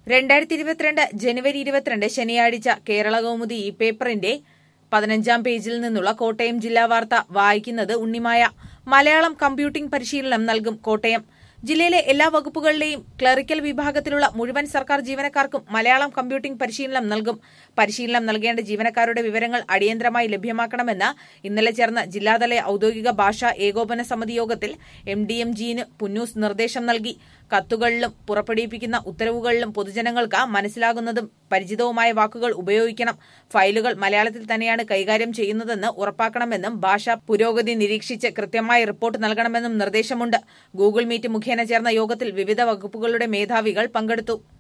രണ്ടായിരത്തി ഇരുപത്തിരണ്ട് ജനുവരി ഇരുപത്തിരണ്ട് ശനിയാഴ്ച കേരള കൗമുദി ഈ പേപ്പറിന്റെ പതിനഞ്ചാം പേജിൽ നിന്നുള്ള കോട്ടയം ജില്ലാ വാർത്ത വായിക്കുന്നത് ഉണ്ണിമായ മലയാളം കമ്പ്യൂട്ടിംഗ് പരിശീലനം നൽകും കോട്ടയം ജില്ലയിലെ എല്ലാ വകുപ്പുകളിലെയും ക്ലറിക്കൽ വിഭാഗത്തിലുള്ള മുഴുവൻ സർക്കാർ ജീവനക്കാർക്കും മലയാളം കമ്പ്യൂട്ടിംഗ് പരിശീലനം നൽകും പരിശീലനം നൽകേണ്ട ജീവനക്കാരുടെ വിവരങ്ങൾ അടിയന്തരമായി ലഭ്യമാക്കണമെന്ന് ഇന്നലെ ചേർന്ന ജില്ലാതല ഔദ്യോഗിക ഭാഷാ ഏകോപന സമിതി യോഗത്തിൽ എം ഡി എം ജിന് പുന്നൂസ് നിർദ്ദേശം നൽകി കത്തുകളിലും പുറപ്പെടുവിപ്പിക്കുന്ന ഉത്തരവുകളിലും പൊതുജനങ്ങൾക്ക് മനസ്സിലാകുന്നതും പരിചിതവുമായ വാക്കുകൾ ഉപയോഗിക്കണം ഫയലുകൾ മലയാളത്തിൽ തന്നെയാണ് കൈകാര്യം ചെയ്യുന്നതെന്ന് ഉറപ്പാക്കണമെന്നും ഭാഷാ പുരോഗതി നിരീക്ഷിച്ച് കൃത്യമായ റിപ്പോർട്ട് നൽകണമെന്നും നിർദ്ദേശമുണ്ട് ഗൂഗിൾ മീറ്റ് മുഖേന ചേർന്ന യോഗത്തിൽ വിവിധ വകുപ്പുകളുടെ മേധാവികൾ പങ്കെടുത്തു